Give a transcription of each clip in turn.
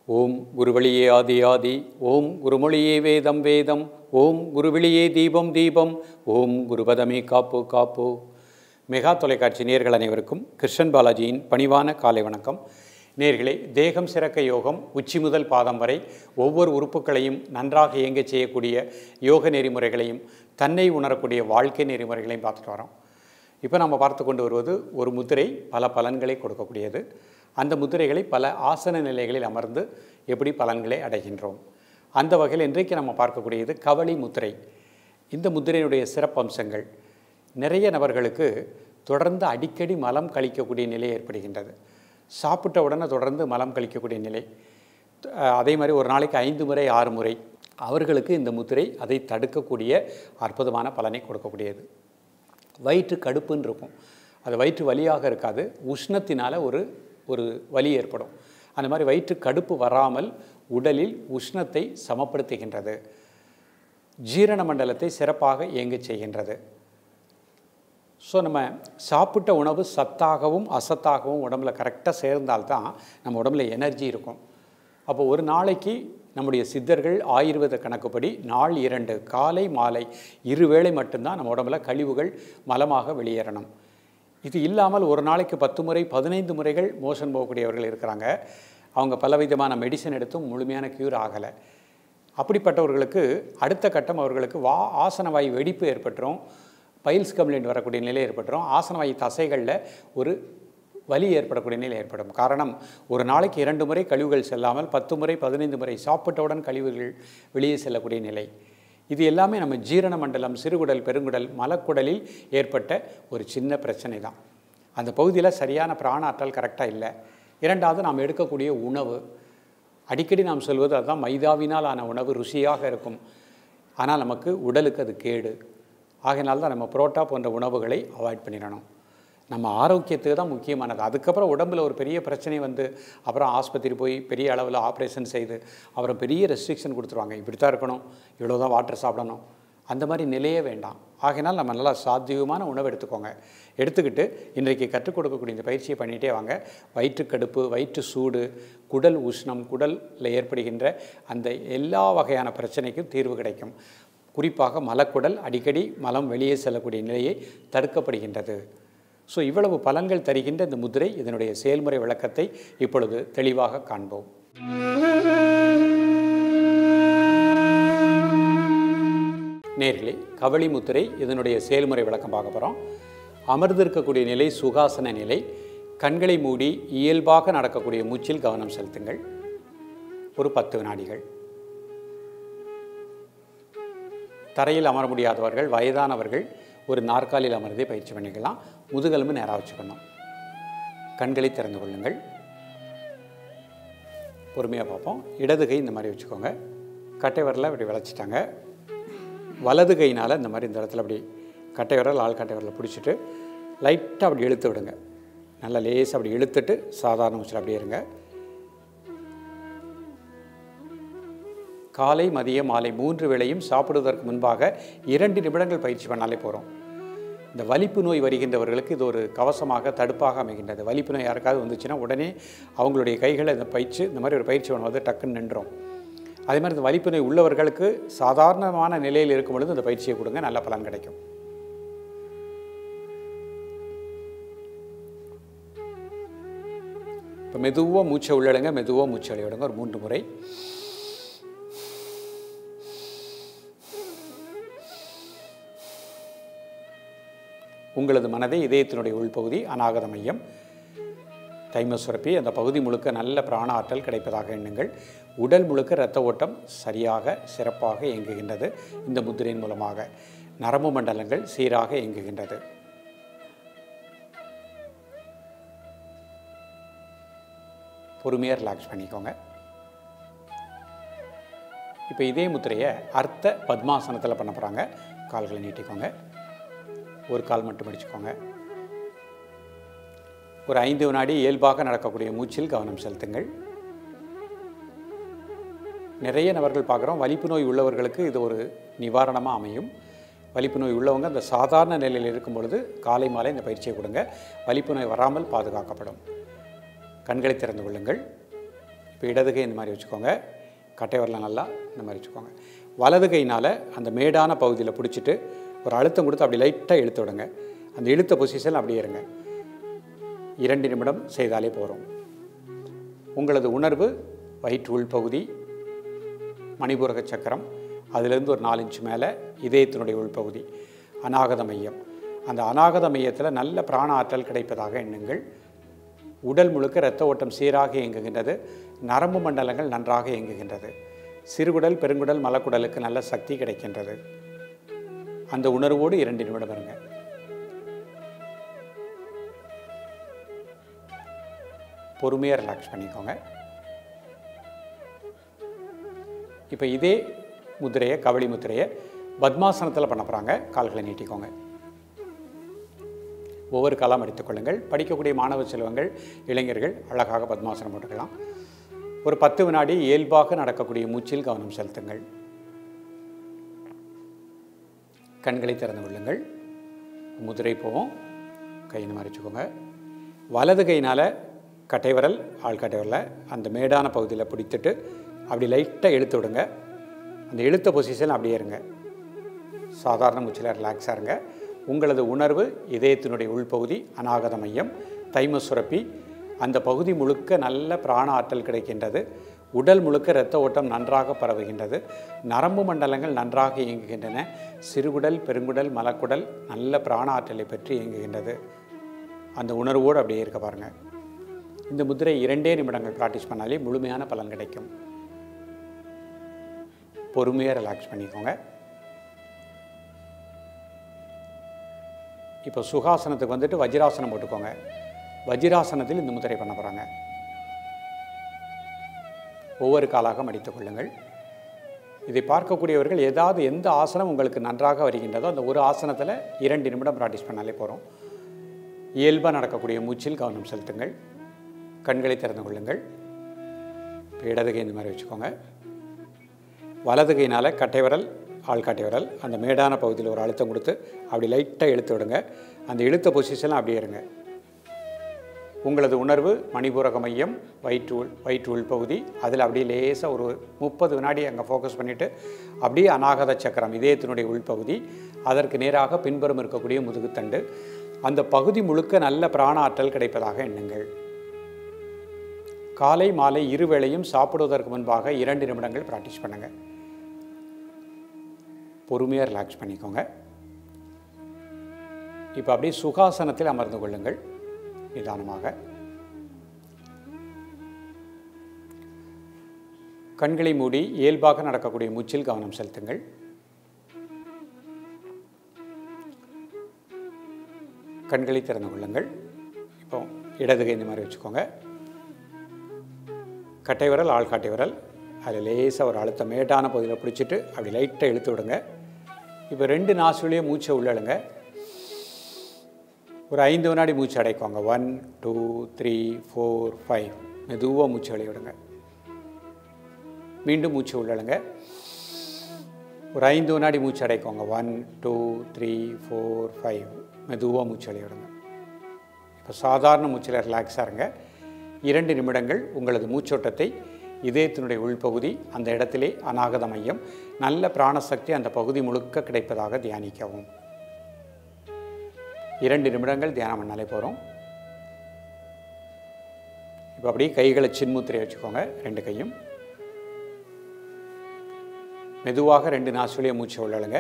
ஓம் குருவழியே ஆதி ஆதி ஓம் குருமொழியே வேதம் வேதம் ஓம் குருவிழியே தீபம் தீபம் ஓம் குருபதமே காப்பு காப்பு மெகா தொலைக்காட்சி நேர்கள் அனைவருக்கும் கிருஷ்ணன் பாலாஜியின் பணிவான காலை வணக்கம் நேர்களே தேகம் சிறக்க யோகம் உச்சி முதல் பாதம் வரை ஒவ்வொரு உறுப்புகளையும் நன்றாக இயங்கச் செய்யக்கூடிய யோக நெறிமுறைகளையும் தன்னை உணரக்கூடிய வாழ்க்கை நெறிமுறைகளையும் பார்த்துட்டு வரோம் இப்போ நம்ம பார்த்து கொண்டு வருவது ஒரு முத்திரை பல பலன்களை கொடுக்கக்கூடியது அந்த முத்திரைகளை பல ஆசன நிலைகளில் அமர்ந்து எப்படி பலன்களை அடைகின்றோம் அந்த வகையில் இன்றைக்கு நம்ம பார்க்கக்கூடியது கவளி முத்திரை இந்த முத்திரையினுடைய சிறப்பம்சங்கள் நிறைய நபர்களுக்கு தொடர்ந்து அடிக்கடி மலம் கழிக்கக்கூடிய நிலை ஏற்படுகின்றது சாப்பிட்ட உடனே தொடர்ந்து மலம் கழிக்கக்கூடிய நிலை அஹ் அதே மாதிரி ஒரு நாளைக்கு ஐந்து முறை ஆறு முறை அவர்களுக்கு இந்த முத்திரை அதை தடுக்கக்கூடிய அற்புதமான பலனை கொடுக்கக்கூடியது வயிற்று கடுப்புன்னு இருக்கும் அது வயிற்று வலியாக இருக்காது உஷ்ணத்தினால் ஒரு ஒரு வலி ஏற்படும் அந்த மாதிரி வயிற்று கடுப்பு வராமல் உடலில் உஷ்ணத்தை சமப்படுத்துகின்றது ஜீரண மண்டலத்தை சிறப்பாக இயங்கச் செய்கின்றது ஸோ நம்ம சாப்பிட்ட உணவு சத்தாகவும் அசத்தாகவும் உடம்புல கரெக்டாக சேர்ந்தால்தான் நம்ம உடம்புல எனர்ஜி இருக்கும் அப்போ ஒரு நாளைக்கு நம்முடைய சித்தர்கள் ஆயுர்வேத கணக்குப்படி நாள் இரண்டு காலை மாலை இருவேளை மட்டும்தான் நம்ம உடம்புல கழிவுகள் மலமாக வெளியேறணும் இது இல்லாமல் ஒரு நாளைக்கு பத்து முறை பதினைந்து முறைகள் மோஷன் போகக்கூடியவர்கள் இருக்கிறாங்க அவங்க பலவிதமான மெடிசன் எடுத்தும் முழுமையான க்யூர் ஆகலை அப்படிப்பட்டவர்களுக்கு அடுத்த கட்டம் அவர்களுக்கு வா ஆசனவாய் வெடிப்பு ஏற்பட்டுரும் பைல்ஸ் கம்ப்ளைண்ட் வரக்கூடிய நிலை ஏற்பட்டுரும் ஆசனவாய் தசைகளில் ஒரு வலி ஏற்படக்கூடிய நிலை ஏற்படும் காரணம் ஒரு நாளைக்கு இரண்டு முறை கழிவுகள் செல்லாமல் பத்து முறை பதினைந்து முறை சாப்பிட்டவுடன் கழிவுகள் வெளியே செல்லக்கூடிய நிலை இது எல்லாமே நம்ம ஜீரண மண்டலம் சிறுகுடல் பெருங்குடல் மலக்குடலில் ஏற்பட்ட ஒரு சின்ன பிரச்சனை தான் அந்த பகுதியில் சரியான பிராணாற்றல் கரெக்டாக இல்லை இரண்டாவது நாம் எடுக்கக்கூடிய உணவு அடிக்கடி நாம் சொல்வது அதுதான் மைதாவினால் ஆன உணவு ருசியாக இருக்கும் ஆனால் நமக்கு உடலுக்கு அது கேடு ஆகையினால தான் நம்ம புரோட்டா போன்ற உணவுகளை அவாய்ட் பண்ணிடணும் நம்ம ஆரோக்கியத்துக்கு தான் முக்கியமானது அதுக்கப்புறம் உடம்புல ஒரு பெரிய பிரச்சனை வந்து அப்புறம் ஆஸ்பத்திரி போய் பெரிய அளவில் ஆப்ரேஷன் செய்து அப்புறம் பெரிய ரெஸ்ட்ரிக்ஷன் கொடுத்துருவாங்க இப்படி தான் இருக்கணும் இவ்வளோ தான் வாட்டர் சாப்பிடணும் அந்த மாதிரி நிலையே வேண்டாம் ஆகையினால் நம்ம நல்லா சாத்தியமான உணவு எடுத்துக்கோங்க எடுத்துக்கிட்டு இன்றைக்கு கற்றுக் கொடுக்கக்கூடிய இந்த பயிற்சியை பண்ணிகிட்டே வாங்க வயிற்றுக்கடுப்பு வயிற்று சூடு குடல் உஷ்ணம் குடலில் ஏற்படுகின்ற அந்த எல்லா வகையான பிரச்சனைக்கும் தீர்வு கிடைக்கும் குறிப்பாக மலக்குடல் அடிக்கடி மலம் வெளியே செல்லக்கூடிய நிலையை தடுக்கப்படுகின்றது ஸோ இவ்வளவு பலன்கள் தருகின்ற இந்த முதிரை இதனுடைய செயல்முறை விளக்கத்தை இப்பொழுது தெளிவாக காண்போம் நேர்களே கவளி முத்திரை இதனுடைய செயல்முறை விளக்கம் பார்க்க போகிறோம் அமர்ந்திருக்கக்கூடிய நிலை சுகாசன நிலை கண்களை மூடி இயல்பாக நடக்கக்கூடிய மூச்சில் கவனம் செலுத்துங்கள் ஒரு பத்து வினாடிகள் தரையில் அமர முடியாதவர்கள் வயதானவர்கள் ஒரு நாற்காலியில் அமர்ந்தே பயிற்சி பண்ணிக்கலாம் முதுகெலும்பு நேராக வச்சுக்கணும் கண்களை திறந்து கொள்ளுங்கள் பொறுமையாக பார்ப்போம் இடது கை இந்த மாதிரி வச்சுக்கோங்க கட்டை விரலை இப்படி விளைச்சிட்டாங்க வலது கையினால் இந்த மாதிரி இந்த இடத்துல அப்படி கட்டை விரல் ஆள் கட்டை விரலை பிடிச்சிட்டு லைட்டாக அப்படி இழுத்து விடுங்க நல்லா லேசாக அப்படி இழுத்துட்டு சாதாரண மூச்சில் அப்படியே இருங்க காலை மதிய மாலை மூன்று வேளையும் சாப்பிடுவதற்கு முன்பாக இரண்டு நிமிடங்கள் பயிற்சி பண்ணாலே போகிறோம் இந்த வலிப்பு நோய் வருகின்றவர்களுக்கு இது ஒரு கவசமாக தடுப்பாக அமைகின்றது வலிப்பு நோய் யாருக்காவது வந்துச்சுன்னா உடனே அவங்களுடைய கைகளை இந்த பயிற்சி இந்த மாதிரி ஒரு பயிற்சி பண்ணுவது டக்குன்னு நின்றோம் அதே மாதிரி இந்த வலிப்பு நோய் உள்ளவர்களுக்கு சாதாரணமான நிலையில் இருக்கும் பொழுது இந்த பயிற்சியை கொடுங்க நல்ல பலன் கிடைக்கும் இப்போ மெதுவாக மூச்சை உள்ளிடுங்க மெதுவாக மூச்சை வெளியிடுங்க ஒரு மூன்று முறை உங்களது மனதை இதயத்தினுடைய உள்பகுதி அநாகத மையம் தைம சுரப்பி அந்த பகுதி முழுக்க நல்ல பிராண ஆற்றல் கிடைப்பதாக எண்ணுங்கள் உடல் முழுக்க இரத்த ஓட்டம் சரியாக சிறப்பாக இயங்குகின்றது இந்த முத்திரையின் மூலமாக நரம்பு மண்டலங்கள் சீராக இயங்குகின்றது பொறுமையாக ரிலாக்ஸ் பண்ணிக்கோங்க இப்போ இதே முத்திரையை அர்த்த பத்மாசனத்தில் பண்ண போகிறாங்க கால்களை நீட்டிக்கோங்க ஒரு கால் மட்டும் அடிச்சுக்கோங்க ஒரு ஐந்து வினாடி இயல்பாக நடக்கக்கூடிய மூச்சில் கவனம் செலுத்துங்கள் நிறைய நபர்கள் பார்க்குறோம் வலிப்பு நோய் உள்ளவர்களுக்கு இது ஒரு நிவாரணமாக அமையும் வலிப்பு நோய் உள்ளவங்க அந்த சாதாரண நிலையில் இருக்கும் பொழுது காலை மாலை இந்த பயிற்சியை கொடுங்க வலிப்பு நோய் வராமல் பாதுகாக்கப்படும் கண்களை திறந்து கொள்ளுங்கள் இப்போ இடது கை இந்த மாதிரி வச்சுக்கோங்க கட்டை வரலாம் நல்லா இந்த மாதிரி வச்சுக்கோங்க வலது கையினால் அந்த மேடான பகுதியில் பிடிச்சிட்டு ஒரு அழுத்தம் கொடுத்து அப்படி லைட்டாக இழுத்து விடுங்க அந்த இழுத்த பொசிஷன் அப்படியே இருங்க இரண்டு நிமிடம் செய்தாலே போகிறோம் உங்களது உணர்வு வயிற்று உள்பகுதி மணிபூரக சக்கரம் அதிலிருந்து ஒரு நாலு இன்ச்சு மேலே இதயத்தினுடைய உள்பகுதி அநாகத மையம் அந்த அநாகத மையத்தில் நல்ல பிராண ஆற்றல் கிடைப்பதாக எண்ணுங்கள் உடல் முழுக்க இரத்த ஓட்டம் சீராக இயங்குகின்றது நரம்பு மண்டலங்கள் நன்றாக இயங்குகின்றது சிறுகுடல் பெருங்குடல் மலக்குடலுக்கு நல்ல சக்தி கிடைக்கின்றது அந்த உணர்வோடு இரண்டு நிமிடம் இருங்க பொறுமையாக ரிலாக்ஸ் பண்ணிக்கோங்க இப்போ இதே முத்திரையை கவளி முத்திரையை பத்மாசனத்தில் பண்ண போகிறாங்க கால்களை நீட்டிக்கோங்க ஒவ்வொரு காலம் எடுத்துக்கொள்ளுங்கள் படிக்கக்கூடிய மாணவ செல்வங்கள் இளைஞர்கள் அழகாக பத்மாசனம் போட்டுக்கலாம் ஒரு பத்து வினாடி இயல்பாக நடக்கக்கூடிய மூச்சில் கவனம் செலுத்துங்கள் கண்களை திறந்து கொள்ளுங்கள் முதிரை போவோம் கை இந்த மாதிரி வச்சுக்கோங்க வலது கையினால் கட்டை விரல் ஆள் கட்டை விரலை அந்த மேடான பகுதியில் பிடித்துட்டு அப்படி லைட்டாக இழுத்து விடுங்க அந்த இழுத்த பொசிஷன் அப்படியே இருங்க சாதாரண மூச்சில் ரிலாக்ஸாக இருங்க உங்களது உணர்வு இதயத்தினுடைய உள்பகுதி அநாகத மையம் தைம சுரப்பி அந்த பகுதி முழுக்க நல்ல பிராண ஆற்றல் கிடைக்கின்றது உடல் முழுக்க இரத்த ஓட்டம் நன்றாக பரவுகின்றது நரம்பு மண்டலங்கள் நன்றாக இயங்குகின்றன சிறுகுடல் பெருங்குடல் மலக்குடல் நல்ல பிராண ஆற்றலை பெற்று இயங்குகின்றது அந்த உணர்வோடு அப்படியே இருக்க பாருங்கள் இந்த முதிரை இரண்டே நிமிடங்கள் ப்ராக்டிஸ் பண்ணாலே முழுமையான பலன் கிடைக்கும் பொறுமையாக ரிலாக்ஸ் பண்ணிக்கோங்க இப்போ சுகாசனத்துக்கு வந்துட்டு வஜ்ராசனம் போட்டுக்கோங்க வஜ்ராசனத்தில் இந்த முத்திரை பண்ண போகிறாங்க ஒவ்வொரு காலாக மடித்துக் கொள்ளுங்கள் இதை பார்க்கக்கூடியவர்கள் ஏதாவது எந்த ஆசனம் உங்களுக்கு நன்றாக வருகின்றதோ அந்த ஒரு ஆசனத்தில் இரண்டு நிமிடம் ப்ராக்டிஸ் பண்ணாலே போகிறோம் இயல்பாக நடக்கக்கூடிய மூச்சில் கவனம் செலுத்துங்கள் கண்களை திறந்து கொள்ளுங்கள் இப்போ இடது கை இந்த மாதிரி வச்சுக்கோங்க வலது கையினால் கட்டை விரல் ஆள்காட்டை விரல் அந்த மேடான பகுதியில் ஒரு அழுத்தம் கொடுத்து அப்படி லைட்டாக இழுத்து விடுங்க அந்த இழுத்த பொசிஷனில் அப்படியே இருங்க உங்களது உணர்வு மணிபூரக மையம் வயிற்று உள் வயிற்று உள்பகுதி அதில் அப்படியே லேசாக ஒரு முப்பது வினாடி அங்கே ஃபோக்கஸ் பண்ணிவிட்டு அப்படியே அநாகத சக்கரம் இதயத்தினுடைய உள்பகுதி அதற்கு நேராக பின்புறம் இருக்கக்கூடிய முதுகுத்தண்டு அந்த பகுதி முழுக்க நல்ல பிராண ஆற்றல் கிடைப்பதாக எண்ணுங்கள் காலை மாலை இருவேளையும் சாப்பிடுவதற்கு முன்பாக இரண்டு நிமிடங்கள் ப்ராக்டிஸ் பண்ணுங்கள் பொறுமையாக ரிலாக்ஸ் பண்ணிக்கோங்க இப்போ அப்படியே சுகாசனத்தில் அமர்ந்து கொள்ளுங்கள் நிதானமாக கண்களை மூடி இயல்பாக நடக்கக்கூடிய மூச்சில் கவனம் செலுத்துங்கள் கண்களை திறந்து கொள்ளுங்கள் இப்போ இடது கை இந்த மாதிரி வச்சுக்கோங்க கட்டை விரல் ஆள்காட்டை விரல் அதில் லேசாக ஒரு அழுத்தம் மேட்டான பகுதியில் பிடிச்சிட்டு அப்படி லைட்டாக இழுத்து விடுங்க இப்போ ரெண்டு நாசுலையும் மூச்சை உள்ளழுங்க ஒரு ஐந்து வினாடி மூச்சு அடைக்கோங்க one two three four five மெதுவாக மூச்சு அடைய விடுங்க மீண்டும் மூச்சு உள்ளழுங்க ஒரு ஐந்து வினாடி மூச்சு அடைக்கோங்க one two three four five மெதுவாக மூச்சு அடைய விடுங்க இப்போ சாதாரண மூச்சில் ரிலாக்ஸாக இருங்க இரண்டு நிமிடங்கள் உங்களது மூச்சோட்டத்தை இதயத்தினுடைய உள்பகுதி அந்த இடத்திலே அநாகத மையம் நல்ல பிராணசக்தி அந்த பகுதி முழுக்க கிடைப்பதாக தியானிக்கவும் இரண்டு நிமிடங்கள் தியானம் பண்ணாலே போகிறோம் இப்போ அப்படியே கைகளை சின்முத்திரை வச்சுக்கோங்க ரெண்டு கையும் மெதுவாக ரெண்டு நாசுலேயே மூச்சு உள்ளழுங்க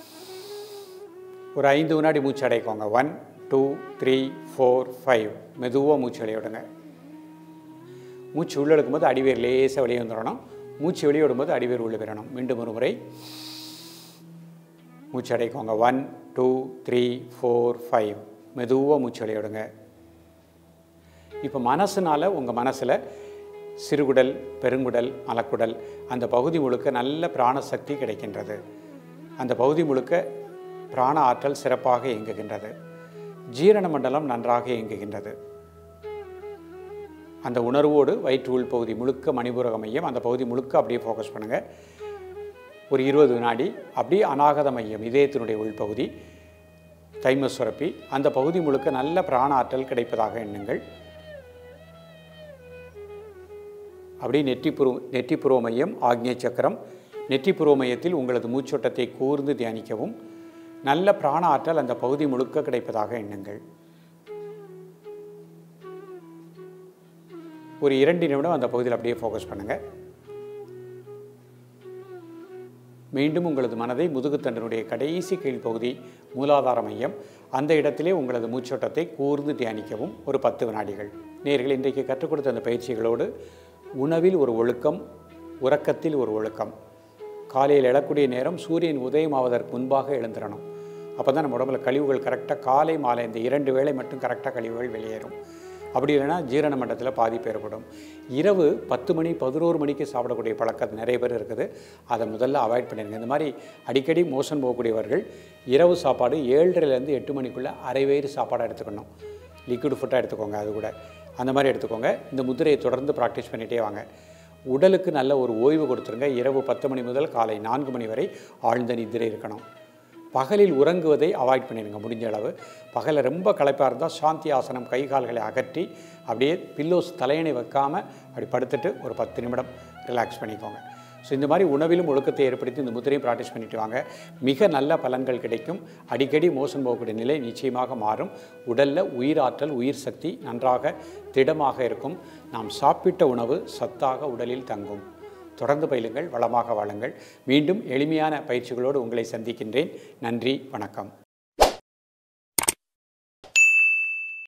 ஒரு ஐந்து வினாடி மூச்சு அடைக்கோங்க one two three four five மெதுவாக மூச்சு வெளியே விடுங்க மூச்சு உள்ளே எடுக்கும்போது அடிவேர் லேசாக வெளியே வந்துடணும் மூச்சு வெளியே விடும்போது அடிவேர் உள்ளே பெறணும் மீண்டும் ஒரு முறை மூச்சு அடைக்கோங்க one two three four five மெதுவாக மூச்சு வெளியே விடுங்க இப்போ மனசுனால் உங்கள் மனசில் சிறுகுடல் பெருங்குடல் மலக்குடல் அந்த பகுதி முழுக்க நல்ல பிராணசக்தி கிடைக்கின்றது அந்த பகுதி முழுக்க பிராண ஆற்றல் சிறப்பாக இயங்குகின்றது ஜீரண மண்டலம் நன்றாக இயங்குகின்றது அந்த உணர்வோடு வயிற்று உள் பகுதி முழுக்க மணிபூரக மையம் அந்த பகுதி முழுக்க அப்படியே ஃபோக்கஸ் பண்ணுங்கள் ஒரு இருபது வினாடி அப்படியே அநாகத மையம் இதயத்தினுடைய உள்பகுதி தைம சுரப்பி அந்த பகுதி முழுக்க நல்ல பிராண ஆற்றல் கிடைப்பதாக எண்ணுங்கள் அப்படியே நெற்றிப்புரு நெற்றிப்புருவ மையம் ஆக்ஞை சக்கரம் நெற்றிப்புருவ மையத்தில் உங்களது மூச்சோட்டத்தை கூர்ந்து தியானிக்கவும் நல்ல பிராண ஆற்றல் அந்த பகுதி முழுக்க கிடைப்பதாக எண்ணுங்கள் ஒரு இரண்டு நிமிடம் அந்த பகுதியில் அப்படியே ஃபோக்கஸ் பண்ணுங்கள் மீண்டும் உங்களது மனதை முதுகுத்தண்டனுடைய கடைசி கீழ்ப்பகுதி மூலாதார மையம் அந்த இடத்திலே உங்களது மூச்சோட்டத்தை கூர்ந்து தியானிக்கவும் ஒரு பத்து வினாடிகள் நேர்கள் இன்றைக்கு கற்றுக் கொடுத்த அந்த பயிற்சிகளோடு உணவில் ஒரு ஒழுக்கம் உறக்கத்தில் ஒரு ஒழுக்கம் காலையில் எழக்கூடிய நேரம் சூரியன் உதயமாவதற்கு முன்பாக எழுந்திரணும் அப்போ தான் நம்ம உடம்புல கழிவுகள் கரெக்டாக காலை மாலை இந்த இரண்டு வேளை மட்டும் கரெக்டாக கழிவுகள் வெளியேறும் அப்படி இல்லைன்னா ஜீரண மண்டலத்தில் பாதிப்பு ஏற்படும் இரவு பத்து மணி பதினோரு மணிக்கு சாப்பிடக்கூடிய பழக்கம் நிறைய பேர் இருக்குது அதை முதல்ல அவாய்ட் பண்ணிடுங்க இந்த மாதிரி அடிக்கடி மோஷன் போகக்கூடியவர்கள் இரவு சாப்பாடு ஏழரைலேருந்து எட்டு மணிக்குள்ளே அரை வயிறு சாப்பாடாக எடுத்துக்கணும் லிக்விட் ஃபுட்டாக எடுத்துக்கோங்க அது கூட அந்த மாதிரி எடுத்துக்கோங்க இந்த முதிரையை தொடர்ந்து ப்ராக்டிஸ் பண்ணிகிட்டே வாங்க உடலுக்கு நல்ல ஒரு ஓய்வு கொடுத்துருங்க இரவு பத்து மணி முதல் காலை நான்கு மணி வரை ஆழ்ந்த நிதிரை இருக்கணும் பகலில் உறங்குவதை அவாய்ட் பண்ணிடுங்க முடிஞ்ச அளவு பகலில் ரொம்ப களைப்பாக இருந்தால் சாந்தி ஆசனம் கை கால்களை அகற்றி அப்படியே பில்லோஸ் தலையணை வைக்காமல் அப்படி படுத்துட்டு ஒரு பத்து நிமிடம் ரிலாக்ஸ் பண்ணிக்கோங்க ஸோ இந்த மாதிரி உணவிலும் ஒழுக்கத்தை ஏற்படுத்தி இந்த முத்திரையும் ப்ராக்டிஸ் பண்ணிட்டு வாங்க மிக நல்ல பலன்கள் கிடைக்கும் அடிக்கடி மோசம் போகக்கூடிய நிலை நிச்சயமாக மாறும் உடலில் உயிராற்றல் உயிர் சக்தி நன்றாக திடமாக இருக்கும் நாம் சாப்பிட்ட உணவு சத்தாக உடலில் தங்கும் தொடர்ந்து பயிலுங்கள் வளமாக வாழுங்கள் மீண்டும் எளிமையான பயிற்சிகளோடு உங்களை சந்திக்கின்றேன் நன்றி வணக்கம்